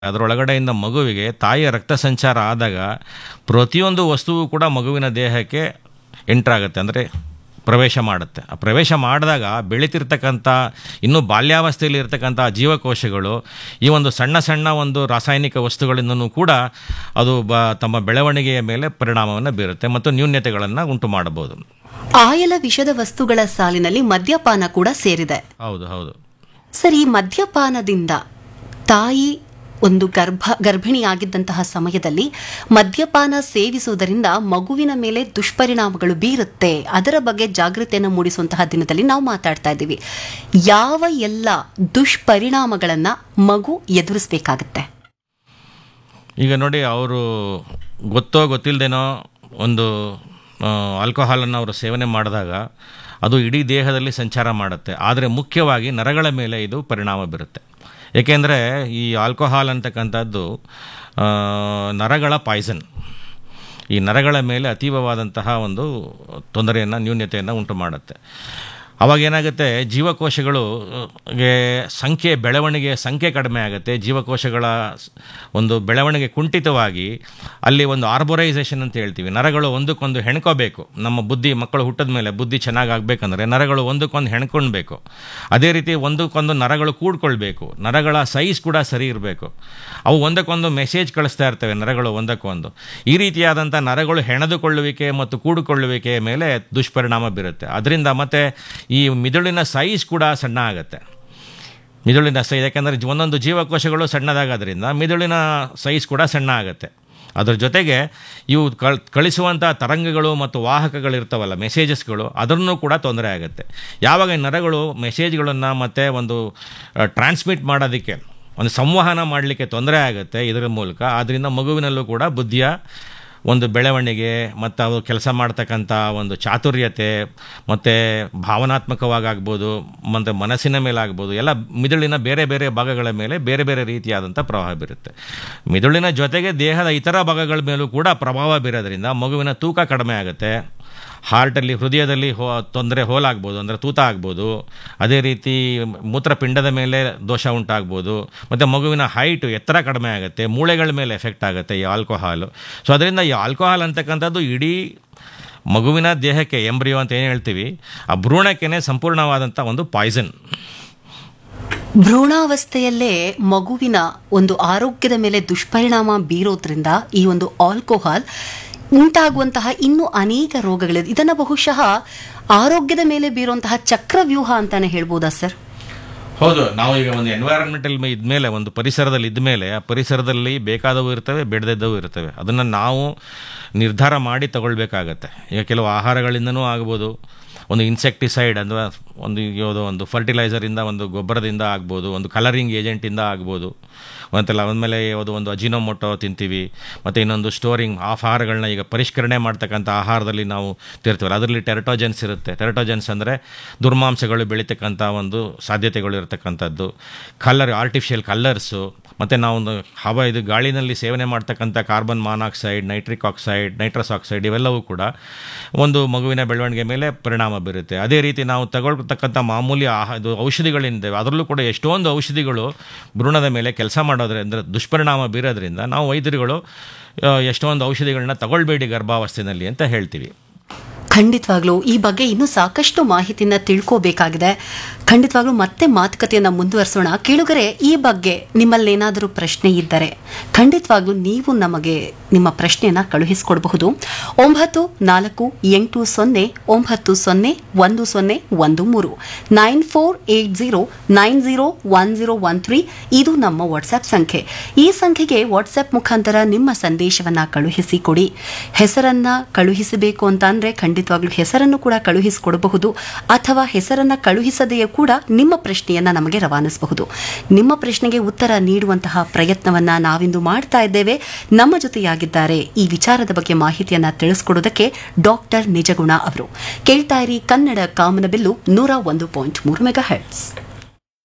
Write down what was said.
ಅದರೊಳಗಡೆಯಿಂದ ಮಗುವಿಗೆ ತಾಯಿಯ ರಕ್ತ ಸಂಚಾರ ಆದಾಗ ಪ್ರತಿಯೊಂದು ವಸ್ತುವು ಕೂಡ ಮಗುವಿನ ದೇಹಕ್ಕೆ ಎಂಟ್ರಾಗುತ್ತೆ ಅಂದರೆ ಪ್ರವೇಶ ಮಾಡುತ್ತೆ ಆ ಪ್ರವೇಶ ಮಾಡಿದಾಗ ಬೆಳೀತಿರ್ತಕ್ಕಂಥ ಇನ್ನೂ ಬಾಲ್ಯಾವಸ್ಥೆಯಲ್ಲಿ ಇರ್ತಕ್ಕಂಥ ಜೀವಕೋಶಗಳು ಈ ಒಂದು ಸಣ್ಣ ಸಣ್ಣ ಒಂದು ರಾಸಾಯನಿಕ ವಸ್ತುಗಳಿಂದನೂ ಕೂಡ ಅದು ಬ ತಮ್ಮ ಬೆಳವಣಿಗೆಯ ಮೇಲೆ ಪರಿಣಾಮವನ್ನು ಬೀರುತ್ತೆ ಮತ್ತು ನ್ಯೂನ್ಯತೆಗಳನ್ನು ಉಂಟು ಮಾಡಬಹುದು ಆಯಲ ವಿಷದ ವಸ್ತುಗಳ ಸಾಲಿನಲ್ಲಿ ಮದ್ಯಪಾನ ಕೂಡ ಸೇರಿದೆ ಹೌದು ಹೌದು ಸರ್ ಈ ಮದ್ಯಪಾನದಿಂದ ತಾಯಿ ಒಂದು ಗರ್ಭ ಗರ್ಭಿಣಿಯಾಗಿದ್ದಂತಹ ಸಮಯದಲ್ಲಿ ಮದ್ಯಪಾನ ಸೇವಿಸುವುದರಿಂದ ಮಗುವಿನ ಮೇಲೆ ದುಷ್ಪರಿಣಾಮಗಳು ಬೀರುತ್ತೆ ಅದರ ಬಗ್ಗೆ ಜಾಗೃತಿಯನ್ನು ಮೂಡಿಸುವಂತಹ ದಿನದಲ್ಲಿ ನಾವು ಮಾತಾಡ್ತಾ ಇದ್ದೀವಿ ಯಾವ ಎಲ್ಲ ದುಷ್ಪರಿಣಾಮಗಳನ್ನ ಮಗು ಎದುರಿಸಬೇಕಾಗತ್ತೆ ಈಗ ನೋಡಿ ಅವರು ಗೊತ್ತೋ ಗೊತ್ತಿಲ್ಲದೇನೋ ಒಂದು ಆಲ್ಕೋಹಾಲನ್ನು ಅವರು ಸೇವನೆ ಮಾಡಿದಾಗ ಅದು ಇಡೀ ದೇಹದಲ್ಲಿ ಸಂಚಾರ ಮಾಡುತ್ತೆ ಆದರೆ ಮುಖ್ಯವಾಗಿ ನರಗಳ ಮೇಲೆ ಇದು ಪರಿಣಾಮ ಬೀರುತ್ತೆ ಏಕೆಂದರೆ ಈ ಆಲ್ಕೋಹಾಲ್ ಅಂತಕ್ಕಂಥದ್ದು ಆ, ನರಗಳ ಪಾಯ್ಸನ್ ಈ ನರಗಳ ಮೇಲೆ ಅತೀವವಾದಂತಹ ಒಂದು ತೊಂದರೆಯನ್ನು ನ್ಯೂನ್ಯತೆಯನ್ನು ಉಂಟು ಮಾಡುತ್ತೆ ಅವಾಗ ಏನಾಗುತ್ತೆ ಜೀವಕೋಶಗಳು ಅಹ್, ಗೆ ಸಂಖ್ಯೆ ಬೆಳವಣಿಗೆ ಸಂಖ್ಯೆ ಕಡಿಮೆ ಆಗುತ್ತೆ ಜೀವಕೋಶಗಳ ಸ್- ಒಂದು ಬೆಳವಣಿಗೆ ಕುಂಠಿತವಾಗಿ ಅಲ್ಲಿ ಒಂದು ಆರ್ಬೋರೈಸೇಷನ್ ಅಂತ ಹೇಳ್ತೀವಿ ನರಗಳು ಒಂದಕ್ಕೊಂದು ಹೆಣ್ಕೋಬೇಕು ನಮ್ಮ ಬುದ್ಧಿ ಮಕ್ಕಳು ಹುಟ್ಟಿದ ಮೇಲೆ ಬುದ್ಧಿ ಚೆನ್ನಾಗಿ ಆಗಬೇಕಂದ್ರೆ ನರಗಳು ಒಂದಕ್ಕೊಂದು ಹೆಣ್ಕೊಳ್ಬೇಕು ಅದೇ ರೀತಿ ಒಂದಕ್ಕೊಂದು ನರಗಳು ಕೂಡ್ಕೊಳ್ಬೇಕು ನರಗಳ ಸೈಜ್ ಕೂಡ ಸರಿ ಇರಬೇಕು ಅವು ಒಂದಕ್ಕೊಂದು ಮೆಸೇಜ್ ಕಳಿಸ್ತಾ ಇರ್ತವೆ ನರಗಳು ಒಂದಕ್ಕೊಂದು ಈ ರೀತಿಯಾದಂಥ ನರಗಳು ಹೆಣೆದುಕೊಳ್ಳುವಿಕೆ ಮತ್ತು ಕೂಡಿಕೊಳ್ಳುವಿಕೆಯ ಮೇಲೆ ದುಷ್ಪರಿಣಾಮ ಬೀರುತ್ತೆ ಅದರಿಂದ ಮತ್ತೆ ಈ ಮಿದುಳಿನ ಸೈಜ್ ಕೂಡ ಸಣ್ಣ ಆಗುತ್ತೆ ಮಿದುಳಿನ ಸೈಜ್ ಯಾಕೆಂದರೆ ಒಂದೊಂದು ಜೀವಕೋಶಗಳು ಸಣ್ಣದಾಗೋದ್ರಿಂದ ಮಿದುಳಿನ ಸೈಜ್ ಕೂಡ ಸಣ್ಣ ಆಗುತ್ತೆ ಅದ್ರ ಜೊತೆಗೆ ಇವು ಕಳ್ ಕಳಿಸುವಂಥ ತರಂಗಗಳು ಮತ್ತು ವಾಹಕಗಳು ಇರ್ತಾವಲ್ಲ ಮೆಸೇಜಸ್ಗಳು ಅದನ್ನು ಕೂಡ ತೊಂದರೆ ಆಗುತ್ತೆ ಯಾವಾಗ ಈ ನರಗಳು ಮೆಸೇಜ್ಗಳನ್ನು ಮತ್ತು ಒಂದು ಟ್ರಾನ್ಸ್ಮಿಟ್ ಮಾಡೋದಕ್ಕೆ ಒಂದು ಸಂವಹನ ಮಾಡಲಿಕ್ಕೆ ತೊಂದರೆ ಆಗುತ್ತೆ ಇದರ ಮೂಲಕ ಆದ್ದರಿಂದ ಮಗುವಿನಲ್ಲೂ ಕೂಡ ಬುದ್ಧಿಯ ಒಂದು ಬೆಳವಣಿಗೆ ಮತ್ತು ಅವರು ಕೆಲಸ ಮಾಡ್ತಕ್ಕಂಥ ಒಂದು ಚಾತುರ್ಯತೆ ಮತ್ತು ಭಾವನಾತ್ಮಕವಾಗಿ ಆಗ್ಬೋದು ಮತ್ತು ಮನಸ್ಸಿನ ಮೇಲೆ ಆಗ್ಬೋದು ಎಲ್ಲ ಮಿದುಳಿನ ಬೇರೆ ಬೇರೆ ಭಾಗಗಳ ಮೇಲೆ ಬೇರೆ ಬೇರೆ ರೀತಿಯಾದಂಥ ಪ್ರಭಾವ ಬೀರುತ್ತೆ ಮಿದುಳಿನ ಜೊತೆಗೆ ದೇಹದ ಇತರ ಭಾಗಗಳ ಮೇಲೂ ಕೂಡ ಪ್ರಭಾವ ಬೀರೋದ್ರಿಂದ ಮಗುವಿನ ತೂಕ ಕಡಿಮೆ ಆಗುತ್ತೆ ಹಾರ್ಟಲ್ಲಿ ಹೃದಯದಲ್ಲಿ ಹೋ ತೊಂದರೆ ಹೋಲಾಗ್ಬೋದು ಅಂದರೆ ತೂತ ಆಗ್ಬೋದು ಅದೇ ರೀತಿ ಮೂತ್ರಪಿಂಡದ ಮೇಲೆ ದೋಷ ಉಂಟಾಗ್ಬೋದು ಮತ್ತು ಮಗುವಿನ ಹೈಟು ಎತ್ತರ ಕಡಿಮೆ ಆಗುತ್ತೆ ಮೂಳೆಗಳ ಮೇಲೆ ಎಫೆಕ್ಟ್ ಆಗುತ್ತೆ ಈ ಆಲ್ಕೋಹಾಲು ಸೊ ಅದರಿಂದ ಈ ಆಲ್ಕೋಹಾಲ್ ಅಂತಕ್ಕಂಥದ್ದು ಇಡೀ ಮಗುವಿನ ದೇಹಕ್ಕೆ ಎಂಬ್ರಿಯೋ ಅಂತ ಏನು ಹೇಳ್ತೀವಿ ಆ ಭ್ರೂಣಕ್ಕೇ ಸಂಪೂರ್ಣವಾದಂಥ ಒಂದು ಪಾಯ್ಸನ್ ಭ್ರೂಣಾವಸ್ಥೆಯಲ್ಲೇ ಮಗುವಿನ ಒಂದು ಆರೋಗ್ಯದ ಮೇಲೆ ದುಷ್ಪರಿಣಾಮ ಬೀರೋದ್ರಿಂದ ಈ ಒಂದು ಆಲ್ಕೋಹಾಲ್ ಉಂಟಾಗುವಂತಹ ಇನ್ನೂ ಅನೇಕ ರೋಗಗಳಿದೆ ಇದನ್ನ ಬಹುಶಃ ಆರೋಗ್ಯದ ಮೇಲೆ ಬೀರುವಂತಹ ಚಕ್ರವ್ಯೂಹ ಅಂತಾನೆ ಹೇಳ್ಬೋದಾ ಸರ್ ಹೌದು ನಾವು ಈಗ ಒಂದು ಎನ್ವೈರನ್ಮೆಂಟಲ್ ಇದ್ಮೇಲೆ ಒಂದು ಪರಿಸರದಲ್ಲಿ ಇದ್ಮೇಲೆ ಆ ಪರಿಸರದಲ್ಲಿ ಬೇಕಾದವು ಇರ್ತವೆ ಬೇಡದಿದ್ದವು ಇರ್ತವೆ ಅದನ್ನು ನಾವು ನಿರ್ಧಾರ ಮಾಡಿ ತಗೊಳ್ಬೇಕಾಗತ್ತೆ ಈಗ ಕೆಲವು ಆಹಾರಗಳಿಂದನೂ ಆಗ್ಬೋದು ಒಂದು ಇನ್ಸೆಕ್ಟಿಸೈಡ್ ಅಥವಾ ಒಂದು ಯಾವುದೋ ಒಂದು ಫರ್ಟಿಲೈಸರಿಂದ ಒಂದು ಗೊಬ್ಬರದಿಂದ ಆಗ್ಬೋದು ಒಂದು ಕಲರಿಂಗ್ ಏಜೆಂಟಿಂದ ಆಗ್ಬೋದು ಮತ್ತೆಲ್ಲ ಆಮೇಲೆ ಯಾವುದೋ ಒಂದು ಅಜಿನೋಮೊಟೊ ತಿಂತೀವಿ ಮತ್ತು ಇನ್ನೊಂದು ಸ್ಟೋರಿಂಗ್ ಆಹಾರಗಳನ್ನ ಈಗ ಪರಿಷ್ಕರಣೆ ಮಾಡ್ತಕ್ಕಂಥ ಆಹಾರದಲ್ಲಿ ನಾವು ತಿರ್ತೀವಲ್ಲ ಅದರಲ್ಲಿ ಟೆರಟೋಜೆನ್ಸ್ ಇರುತ್ತೆ ಟೆರಟೋಜೆನ್ಸ್ ಅಂದರೆ ದುರ್ಮಾಂಸಗಳು ಬೆಳೀತಕ್ಕಂಥ ಒಂದು ಸಾಧ್ಯತೆಗಳು ಇರತಕ್ಕಂಥದ್ದು ಕಲರ್ ಆರ್ಟಿಫಿಷಿಯಲ್ ಕಲ್ಲರ್ಸು ಮತ್ತು ನಾವು ಒಂದು ಹವ ಇದು ಗಾಳಿನಲ್ಲಿ ಸೇವನೆ ಮಾಡ್ತಕ್ಕಂಥ carbon monoxide nitric oxide nitrous oxide ಇವೆಲ್ಲವೂ ಕೂಡ ಒಂದು ಮಗುವಿನ ಬೆಳವಣಿಗೆ ಮೇಲೆ ಪರಿಣಾಮ ಬೀರುತ್ತೆ ಅದೇ ರೀತಿ ನಾವು ತಗೊಳ್ತಕ್ಕಂಥ ಮಾಮೂಲಿ ಆಹ ಇದು ಔಷಧಿಗಳಿಂದ ಅದರಲ್ಲೂ ಕೂಡ ಎಷ್ಟೊಂದು ಔಷಧಿಗಳು ಭ್ರೂಣದ ಮೇಲೆ ಕೆಲಸ ಮಾಡೋದ್ರಿಂದ ದುಷ್ಪರಿಣಾಮ ಬೀರೋದ್ರಿಂದ ನಾವು ವೈದ್ಯರುಗಳು ಆ, ಎಷ್ಟೊಂದು ಔಷಧಿಗಳನ್ನ ತಗೊಳ್ಬೇಡಿ ಗರ್ಭಾವಸ್ಥೆಯಲ್ಲಿ ಅಂತ ಹೇಳ್ತೀವಿ ಖಂಡಿತವಾಗ್ಲೂ ಈ ಬಗ್ಗೆ ಇನ್ನೂ ಸಾಕಷ್ಟು ಮಾಹಿತಿಯನ್ನ ತಿಳ್ಕೋಬೇಕಾಗಿದೆ ಖಂಡಿತವಾಗ್ಲೂ ಮತ್ತೆ ಮಾತುಕತೆಯನ್ನ ಮುಂದುವರಿಸೋಣ ಕೇಳುಗರೆ ಈ ಬಗ್ಗೆ ನಿಮ್ಮಲ್ಲೇನಾದರೂ ಪ್ರಶ್ನೆ ಇದ್ದರೆ ಖಂಡಿತವಾಗ್ಲೂ ನೀವು ನಮಗೆ ನಿಮ್ಮ ಪ್ರಶ್ನೆಯನ್ನ ಕಳುಹಿಸಿಕೊಡಬಹುದು ಒಂಬತ್ತು ನಾಲ್ಕು ಎಂಟು ಸೊನ್ನೆ ಒಂಬತ್ತು ಸೊನ್ನೆ ಒಂದು ಸೊನ್ನೆ ಒಂದು ಮೂರು nine four eight zero nine zero one zero one three ಇದು ನಮ್ಮ ವಾಟ್ಸ್ಆಪ್ ಸಂಖ್ಯೆ ಈ ಸಂಖ್ಯೆಗೆ ವಾಟ್ಸ್ಆಪ್ ಮುಖಾಂತರ ನಿಮ್ಮ ಸಂದೇಶವನ್ನ ಕಳುಹಿಸಿ ಕೊಡಿ ಹೆಸರನ್ನ ಕಳುಹಿಸಬೇಕು ಅಂತ ಅಂದ್ರೆ ಖಂಡಿತವಾಗ್ಲೂ ಹೆಸರನ್ನು ಕೂಡ ಕಳುಹಿಸಿಕೊಡಬಹುದು ಅಥವಾ ಹೆಸರನ್ನ ಕಳುಹಿಸದೆಯೂ ಕೂಡ ನಿಮ್ಮ ಪ್ರಶ್ನೆಯನ್ನ ನಮಗೆ ರವಾನಿಸಬಹುದು ನಿಮ್ಮ ಪ್ರಶ್ನೆಗೆ ಉತ್ತರ ನೀಡುವಂತಹ ಪ್ರಯತ್ನವನ್ನ ನಾವಿಂದು ಮಾಡ್ತಾ ಇದ್ದೇವೆ ನಮ್ಮ ಜೊತೆಯಾಗಿದ್ದಾರೆ ಈ ವಿಚಾರದ ಬಗ್ಗೆ ಮಾಹಿತಿಯನ್ನ ತಿಳಿಸ್ಕೊಡೋದಕ್ಕೆ ಡಾಕ್ಟರ್ ನಿಜಗುಣ ಅವರು ಕೇಳ್ತಾ ಇರಿ ಕನ್ನಡ ಕಾಮನಬಿಲ್ಲು ನೂರ ಒಂದು ಪಾಯಿಂಟ್ ಮೂರು ಮೆಗಾ ಹೆಡ್ಸ್